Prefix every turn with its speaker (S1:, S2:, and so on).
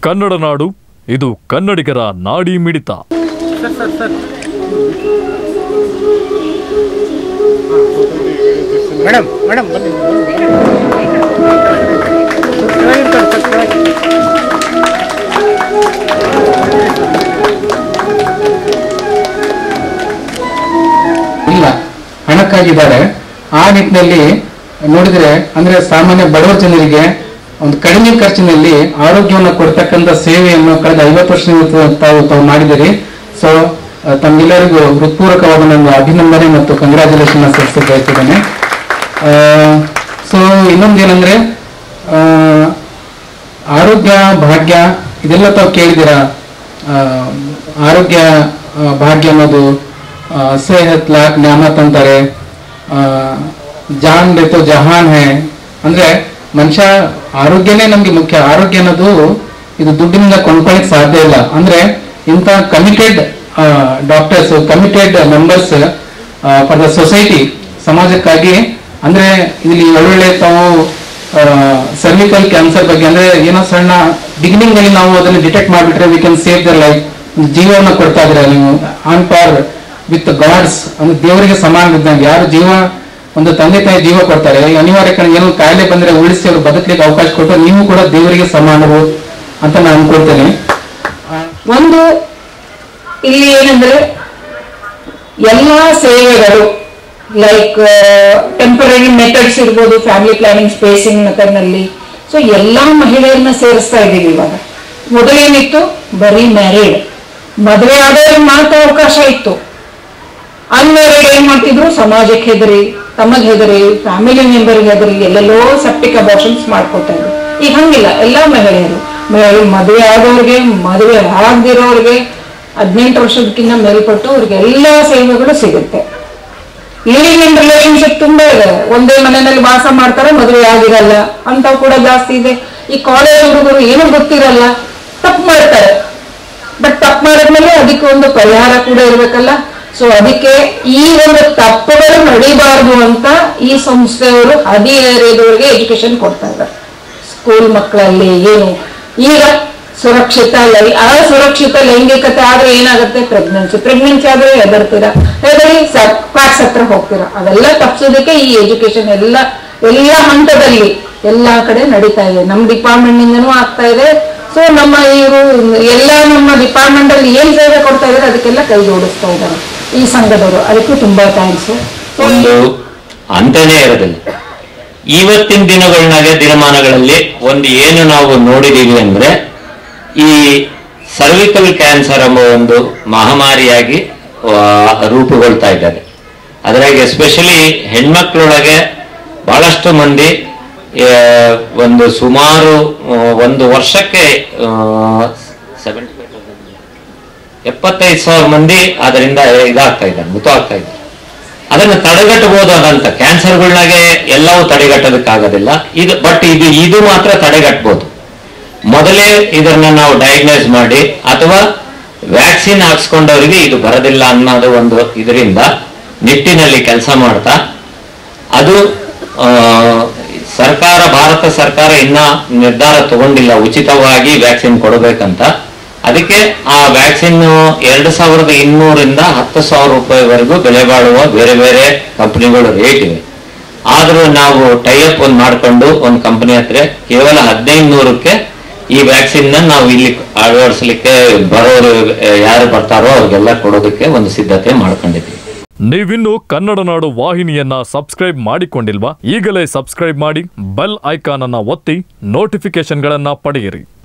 S1: ಕನ್ನಡ ನಾಡು ಇದು ಕನ್ನಡಿಗರ ನಾಡಿ ಮಿಡಿತ
S2: ಮೇಡಮ್ ಮೇಡಮ್ ಬನ್ನಿ ಕೆಳಗಿರ್ತಾರೆ ಸರ್ ಕೆಳಗೆ
S3: ಇಲ್ಲ ಹಣಕ್ಕಾಗಿದ್ದಾರೆ ಆ ನಿಟ್ಟಿನಲ್ಲಿ ನೋಡಿದ್ರೆ ಅಂದ್ರೆ ಸಾಮಾನ್ಯ ಬಡವ ಜನರಿಗೆ ಒಂದು ಕಡಿಮೆ ಖರ್ಚಿನಲ್ಲಿ ಆರೋಗ್ಯವನ್ನು ಕೊಡ್ತಕ್ಕಂಥ ಸೇವೆಯನ್ನು ಕಳೆದ ಐವತ್ತು ವರ್ಷದಿಂದ ತಾವು ತಾವು ಮಾಡಿದಿರಿ ಸೊ ತಮ್ಗೆಲ್ಲರಿಗೂ ಹೃತ್ಪೂರ್ವಕವಾದ ನನ್ನ ಅಭಿನಂದನೆ ಮತ್ತು ಕಂಗ್ರ್ಯಾಚುಲೇಷನ್ ಸಲ್ಲಿಸಕ್ಕೆ ಬಯಸಿದ್ದೇನೆ ಸೊ ಇನ್ನೊಂದೇನೆಂದ್ರೆ ಆ, ಆರೋಗ್ಯ ಭಾಗ್ಯ ಇದೆಲ್ಲ ತಾವು ಕೇಳಿದ್ದೀರಾ ಆ, ಆರೋಗ್ಯ ಆ, ಭಾಗ್ಯ ಅನ್ನೋದು ಆ, ಸೇಹತ್ ಲಾಕ್ ನ್ಯಾಮತ್ ಅಂತಾರೆ ಆ, ಜಾನ್ ಬೇತೋ ಜಹಾನ್ ಹೇ ಅಂದ್ರೆ ಮನುಷ್ಯ ಆರೋಗ್ಯನೇ ನಮ್ಗೆ ಮುಖ್ಯ ಆರೋಗ್ಯ ಅನ್ನೋದು ಇದು ದುಡ್ಡಿನಿಂದ ಕೊಂಡ್ಕೊಳ್ಳಿಕ್ ಸಾಧ್ಯ ಇಲ್ಲ ಅಂದ್ರೆ ಇಂಥ committed doctors committed members for the society ಸಮಾಜಕ್ಕಾಗಿ ಅಂದ್ರೆ ಇಲ್ಲಿ ಒಳ್ಳೊಳ್ಳೆ ತಾವು ಸರ್ವಿಕಲ್ ಕ್ಯಾನ್ಸರ್ ಬಗ್ಗೆ ಅಂದ್ರೆ ಏನೋ ಸಣ್ಣ ಬಿಗಿನಿಂಗ್ ಅಲ್ಲಿ ನಾವು ಅದನ್ನ ಡಿಟೆಕ್ಟ್ ಮಾಡಿಬಿಟ್ರೆ we can save the life ಜೀವನ ಕೊಡ್ತಾ ಇದ್ರೆ ನೀವು ಆನ್ ಪಾರ್ ವಿತ್ ಗಾಡ್ಸ್ ಅಂದ್ರೆ ದೇವರಿಗೆ ಸಮಾನ ಇದ್ದಂಗೆ ಯಾರು ಜೀವ ಒಂದು ತಂದೆ ತಾಯಿ ಜೀವ ಕೊಡ್ತಾರೆ ಅನಿವಾರ್ಯ ಕಾರಣ ಏನೋ ಕಾಯಿಲೆ ಬಂದ್ರೆ ಉಳಿಸಿ ಅವ್ರು ಬದುಕಲಿಕ್ಕೆ ಅವಕಾಶ ಕೊಟ್ಟು ನೀವು ಕೂಡ ದೇವರಿಗೆ ಸಮಾನರು ಅಂತ ನಾನು ಅನ್ಕೊಳ್ತೇನೆ
S4: ಒಂದು ಇಲ್ಲಿ ಏನಂದ್ರೆ ಎಲ್ಲಾ ಸೇವೆಗಳು ಲೈಕ್ ಟೆಂಪರರಿ ಮೆಥಡ್ಸ್ ಇರ್ಬೋದು ಫ್ಯಾಮಿಲಿ ಪ್ಲಾನಿಂಗ್ ಸ್ಪೇಸಿಂಗ್ ಮೆಥಡ್ ನಲ್ಲಿ ಸೊ ಎಲ್ಲಾ ಮಹಿಳೆಯರನ್ನ ಸೇರಿಸ್ತಾ ಇದ್ದೀವಿ ಇವಾಗ ಮೊದಲೇನಿತ್ತು ಬರೀ ಮ್ಯಾರಿಡ್ ಮದುವೆ ಆದವ್ರಿಗೆ ಮಾತ್ರ ಅವಕಾಶ ಇತ್ತು ಅನ್ಮ್ಯಾರಿಡ್ ಏನ್ ಮಾಡ್ತಿದ್ರು ಸಮಾಜಕ್ಕೆ ಹೆದರಿ ತಮಗೆ ಹೆದರಿ ಫ್ಯಾಮಿಲಿ ಮೆಂಬರ್ಗೆ ಹೆದರಿ ಎಲ್ಲೆಲ್ಲೋ ಸೆಪ್ಟಿಕ್ ಅಬಾರ್ಷನ್ಸ್ ಮಾಡ್ಕೊತಾ ಇದ್ರು ಈಗ ಹಂಗಿಲ್ಲ ಎಲ್ಲಾ ಮಹಿಳೆಯರು ಮಹಿಳೆ ಮದುವೆ ಆದವ್ರಿಗೆ ಮದುವೆ ಆಗದಿರೋರಿಗೆ ಹದಿನೆಂಟು ವರ್ಷದಕ್ಕಿಂತ ಮೇಲ್ಪಟ್ಟು ಅವ್ರಿಗೆ ಎಲ್ಲಾ ಸೇವೆಗಳು ಸಿಗುತ್ತೆ ಲಿವಿಂಗ್ ಇನ್ ರಿಲೇಶನ್ಶಿಪ್ ತುಂಬಾ ಇದೆ ಒಂದೇ ಮನೆಯಲ್ಲಿ ವಾಸ ಮಾಡ್ತಾರೆ ಮದುವೆ ಆಗಿರಲ್ಲ ಅಂತವ್ ಕೂಡ ಜಾಸ್ತಿ ಇದೆ ಈ ಕಾಲೇಜ್ ಹುಡುಗರು ಏನು ಗೊತ್ತಿರಲ್ಲ ತಪ್ಪು ಮಾಡ್ತಾರೆ ಬಟ್ ತಪ್ಪು ಮಾಡಿದ್ಮೇಲೆ ಅದಕ್ಕೆ ಒಂದು ಪರಿಹಾರ ಕೂಡ ಇರ್ಬೇಕಲ್ಲ ಸೊ ಅದಕ್ಕೆ ಈ ಒಂದು ತಪ್ಪುಗಳು ನಡಿಬಾರ್ದು ಅಂತ ಈ ಸಂಸ್ಥೆಯವರು ಹದಿಹರೆಯದವರಿಗೆ ಎಜುಕೇಶನ್ ಕೊಡ್ತಾ ಇದ್ದಾರೆ ಸ್ಕೂಲ್ ಮಕ್ಕಳಲ್ಲಿ ಏನು ಈಗ ಸುರಕ್ಷಿತ ಲೈ ಅಸುರಕ್ಷಿತ ಲೈಂಗಿಕತೆ ಆದ್ರೆ ಏನಾಗುತ್ತೆ ಪ್ರೆಗ್ನೆನ್ಸಿ ಪ್ರೆಗ್ನೆನ್ಸಿ ಆದ್ರೆ ಹೆದರ್ತೀರಾ ಹೆದರಿ ಫ್ಯಾಕ್ಸ್ ಹತ್ರ ಹೋಗ್ತೀರಾ ಅವೆಲ್ಲ ತಪ್ಪಿಸೋದಕ್ಕೆ ಈ ಎಜುಕೇಶನ್ ಎಲ್ಲ ಎಲ್ಲ ಹಂತದಲ್ಲಿ ಎಲ್ಲಾ ಕಡೆ ನಡೀತಾ ಇದೆ ನಮ್ಮ ಡಿಪಾರ್ಟ್ಮೆಂಟ್ ನಿಂದನೂ ಆಗ್ತಾ ಇದೆ ಸೊ ನಮ್ಮ ಇವರು ಎಲ್ಲ ನಮ್ಮ ಡಿಪಾರ್ಟ್ಮೆಂಟ್ ಅಲ್ಲಿ ಏನ್ ಸೇವೆ ಕೊಡ್ತಾ ಇದ್ದಾರೆ ಅದಕ್ಕೆಲ್ಲ ಕೈ ಜೋಡಿಸ್ತಾ ಇದ್ದಾರೆ ಈ ಸಂಘದವರು ಅದಕ್ಕೂ ತುಂಬಾ ಥ್ಯಾಂಕ್ಸ್
S5: ಒಂದು ಅಂತ್ಯನೇ ಇರೋದಿಲ್ಲ ಇವತ್ತಿನ ದಿನಗಳನ್ನಾಗೆ ದಿನಮಾನಗಳಲ್ಲಿ ಒಂದು ಏನು ನಾವು ನೋಡಿದೀವಿ ಅಂದ್ರೆ ಈ ಸರ್ವಿಕಲ್ ಕ್ಯಾನ್ಸರ್ ಎಂಬ ಒಂದು ಮಹಾಮಾರಿಯಾಗಿ ಆ, ರೂಪುಗೊಳ್ತಾ ಇದ್ದಾರೆ ಅದ್ರಾಗೆ ಎಸ್ಪೆಷಲಿ ಹೆಣ್ಮಕ್ಳೊಳಗೆ ಬಹಳಷ್ಟು ಮಂದಿ ಆ, ಒಂದು ಸುಮಾರು ಆ, ಒಂದು ವರ್ಷಕ್ಕೆ ಸೆವೆಂಟಿ ಎಪ್ಪತ್ತೈದು ಸಾವಿರ ಮಂದಿ ಅದರಿಂದ ಇದಾಗ್ತಾ ಇದ್ದಾರೆ ಮೃತ ಆಗ್ತಾ ಇದ್ದಾರೆ ಅದನ್ನು ತಡೆಗಟ್ಟಬಹುದಾದಂತ ಕ್ಯಾನ್ಸರ್ಗಳಾಗೆ ಎಲ್ಲವೂ ತಡೆಗಟ್ಟೋದಕ್ಕಾಗೋದಿಲ್ಲ ಇದು ಬಟ್ ಇದು ಇದು ಮಾತ್ರ ತಡೆಗಟ್ಟಬಹುದು ಮೊದಲೇ ಇದನ್ನ ನಾವು ಡಯಾಗ್ನೈಸ್ ಮಾಡಿ ಅಥವಾ ವ್ಯಾಕ್ಸಿನ್ ಹಾಕ್ಸ್ಕೊಂಡವರಿಗೆ ಇದು ಬರೋದಿಲ್ಲ ಅನ್ನೋದು ಒಂದು ಇದರಿಂದ ನಿಟ್ಟಿನಲ್ಲಿ ಕೆಲಸ ಮಾಡ್ತಾ ಅದು ಆ, ಸರ್ಕಾರ ಭಾರತ ಸರ್ಕಾರ ಇನ್ನ ನಿರ್ಧಾರ ತಗೊಂಡಿಲ್ಲ ಉಚಿತವಾಗಿ ವ್ಯಾಕ್ಸಿನ್ ಕೊಡಬೇಕಂತ ಅದಕ್ಕೆ ಆ ವ್ಯಾಕ್ಸಿನ್ ಎರಡು ಸಾವಿರದ ಇನ್ನೂರಿಂದ ಹತ್ತು ಸಾವಿರ ರೂಪಾಯಿವರೆಗೂ ಬೆಲೆ ಬಾಳುವ ಬೇರೆ ಬೇರೆ ಕಂಪನಿಗಳು ರೇಟ್ ಇವೆ ಆದ್ರೂ ನಾವು ಟೈಅಪ್ ಒಂದು ಮಾಡ್ಕೊಂಡು ಒಂದು ಕಂಪನಿ ಹತ್ರ ಕೇವಲ ಹದಿನೈದು ನೂರಕ್ಕೆ ಈ ವ್ಯಾಕ್ಸಿನ್ ನಾವು ಇಲ್ಲಿ ಅಳವಡಿಸ್ಲಿಕ್ಕೆ ಬರೋರು ಆ, ಯಾರು ಬರ್ತಾರೋ ಅವ್ರಿಗೆಲ್ಲ ಕೊಡೋದಕ್ಕೆ ಒಂದು ಸಿದ್ಧತೆ ಮಾಡ್ಕೊಂಡಿದ್ವಿ
S1: ನೀವಿನ್ನು ಕನ್ನಡ ನಾಡು ವಾಹಿನಿಯನ್ನ ಸಬ್ಸ್ಕ್ರೈಬ್ ಮಾಡಿಕೊಂಡಿಲ್ವಾ ಈಗಲೇ ಸಬ್ಸ್ಕ್ರೈಬ್ ಮಾಡಿ ಬೆಲ್ ಐಕಾನ್ ಅನ್ನ ಒತ್ತಿ ನೋಟಿಫಿಕೇಶನ್ಗಳನ್ನ ಪಡೆಯಿರಿ